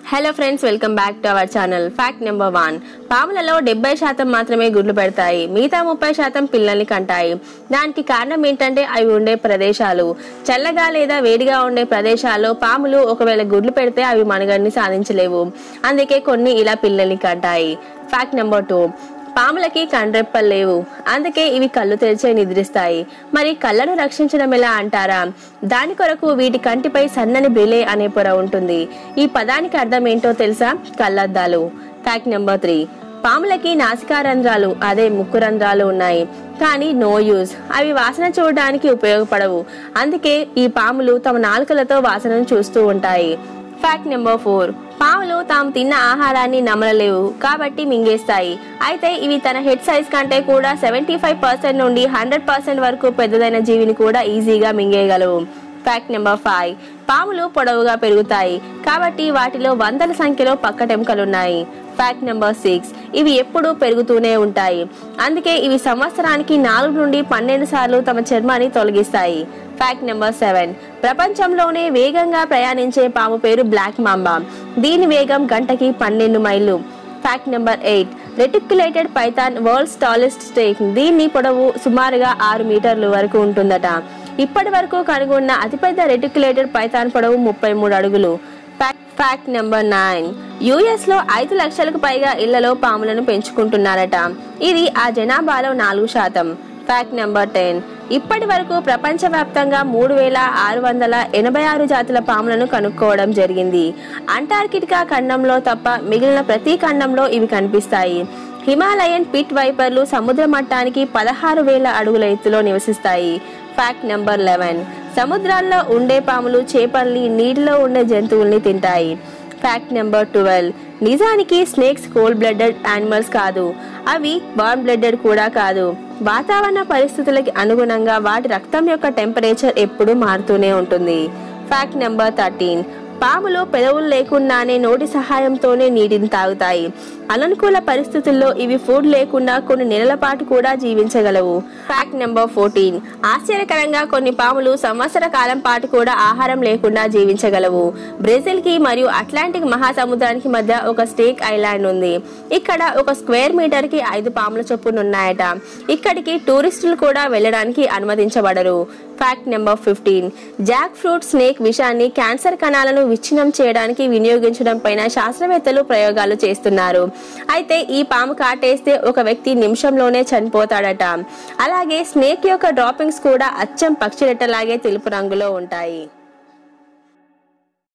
hello friends welcome back to our channel fact number one పాములలో డెబ్బై శాతం మాత్రమే గుడ్లు పెడతాయి మిగతా ముప్పై శాతం పిల్లల్ని కంటాయి దానికి కారణం ఏంటంటే అవి ఉండే ప్రదేశాలు చల్లగా లేదా వేడిగా ఉండే ప్రదేశాల్లో పాములు ఒకవేళ గుడ్లు పెడితే అవి మనుగడని సాధించలేవు అందుకే కొన్ని ఇలా పిల్లల్ని కంటాయి ఫ్యాక్ట్ నెంబర్ టూ పాములకి కండ్రెప్పలు లేవు అందుకే ఇవి కళ్ళు తెరిచే నిద్రిస్తాయి మరి కళ్ళను రక్షించడం ఎలా అంటారా దాని కొరకు వీటి కంటిపై సన్నని బ్రిలే అనే పొర ఉంటుంది ఈ పదానికి అర్థం ఏంటో తెలుసా కళ్ళద్దాలు ఫ్యాక్ట్ నెంబర్ త్రీ పాములకి నాసికా రంధ్రాలు అదే ముక్కు రంధ్రాలు ఉన్నాయి కానీ నో యూజ్ అవి వాసన చూడడానికి ఉపయోగపడవు అందుకే ఈ పాములు తమ నాలుకలతో వాసనను చూస్తూ ఉంటాయి ఫ్యాక్ట్ నెంబర్ ఫోర్ పాములు తాము తిన్న ఆహారాన్ని నమలలేవు కాబట్టి మింగేస్తాయి అయితే ఇవి తన హెడ్ సైజ్ కంటే కూడా సెవెంటీ ఫైవ్ పర్సెంట్ నుండి హండ్రెడ్ పర్సెంట్ వరకు పెద్దదైన జీవిని కూడా ఈజీగా మింగేయగలవు ఫ్యాక్ట్ నెంబర్ ఫైవ్ పాములు పొడవుగా పెరుగుతాయి కాబట్టి వాటిలో వందల సంఖ్యలో పక్కటెముకలున్నాయి ఫ్యాక్ట్ నెంబర్ సిక్స్ ఇవి ఎప్పుడూ పెరుగుతూనే ఉంటాయి అందుకే ఇవి సంవత్సరానికి నాలుగు నుండి పన్నెండు సార్లు తమ చర్మాన్ని తొలగిస్తాయి ఫ్యాక్ట్ నెంబర్ సెవెన్ ప్రపంచంలోనే వేగంగా ప్రయాణించే పాము పేరు బ్లాక్ మాంబా దీని వేగం గంటకి పన్నెండు మైళ్ళు fact number eight reticulated python world's tallest snake దీని పొడవు సుమారుగా ఆరు మీటర్లు వరకు ఉంటుందట ఇప్పటి వరకు కనుగొన్న అతిపెద్ద రెటిక్యులేటెడ్ పైథాన్ పొడవు ముప్పై మూడు అడుగులు ఫ్యాక్ట్ నెంబర్ నైన్ యుఎస్ లో ఐదు లక్షలకు పైగా ఇళ్లలో పాములను పెంచుకుంటున్నారట ఇది ఆ జనాభాలో నాలుగు శాతం ఫ్యాక్ట్ నెంబర్ టెన్ ఇప్పటి వరకు ప్రపంచవ్యాప్తంగా మూడు వేల ఆరు వందల ఎనభై ఆరు జాతుల పాములను కనుక్కోవడం జరిగింది అంటార్కిటికా ఖండంలో తప్ప మిగిలిన ప్రతి ఖండంలో ఇవి కనిపిస్తాయి హిమాలయన్ పిట్ వైపర్లు సముద్ర మట్టానికి పదహారు వేల అడుగుల ఎత్తులో నివసిస్తాయి ఫ్యాక్ట్ నెంబర్ లెవెన్ సముద్రాల్లో ఉండే పాములు చేపల్ని నీటిలో ఉండే జంతువుల్ని తింటాయి ఫ్యాక్ట్ నెంబర్ ట్వెల్వ్ నిజానికి స్నేక్స్ కోల్డ్ బ్లడెడ్ యానిమల్స్ కాదు అవి వార్మ్ బ్లడెడ్ కూడా కాదు వాతావరణ పరిస్థితులకి అనుగుణంగా వాటి రక్తం యొక్క టెంపరేచర్ ఎప్పుడూ మారుతూనే ఉంటుంది ఫ్యాక్ట్ నెంబర్ థర్టీన్ పాములు పెదవులు లేకుండానే నోటి సహాయంతోనే నీటిని తాగుతాయి అననుకూల పరిస్థితుల్లో ఇవి ఫుడ్ లేకుండా కొన్ని నెలల పాటు కూడా జీవించగలవు ఫ్యాక్ట్ నెంబర్ ఫోర్టీన్ ఆశ్చర్యకరంగా కొన్ని పాములు సంవత్సర కాలం పాటు కూడా ఆహారం లేకుండా జీవించగలవు బ్రెజిల్ కి మరియు అట్లాంటిక్ మహాసముద్రానికి మధ్య ఒక స్టేక్ ఐలాండ్ ఉంది ఇక్కడ ఒక స్క్వేర్ మీటర్ కి ఐదు పాముల చొప్పున ఉన్నాయట ఇక్కడికి టూరిస్టులు కూడా వెళ్ళడానికి అనుమతించబడరు fact number fifteen jackfruit snake విషాన్ని క్యాన్సర్ కణాలను విచ్ఛిన్నం చేయడానికి వినియోగించడం పైన శాస్త్రవేత్తలు ప్రయోగాలు చేస్తున్నారు అయితే ఈ పాము కాటేస్తే ఒక వ్యక్తి నిమిషంలోనే చనిపోతాడట అలాగే స్నేక్ యొక్క డ్రాపింగ్స్ కూడా అచ్చం పక్షి రెట్టలాగే తెలుపు రంగులో ఉంటాయి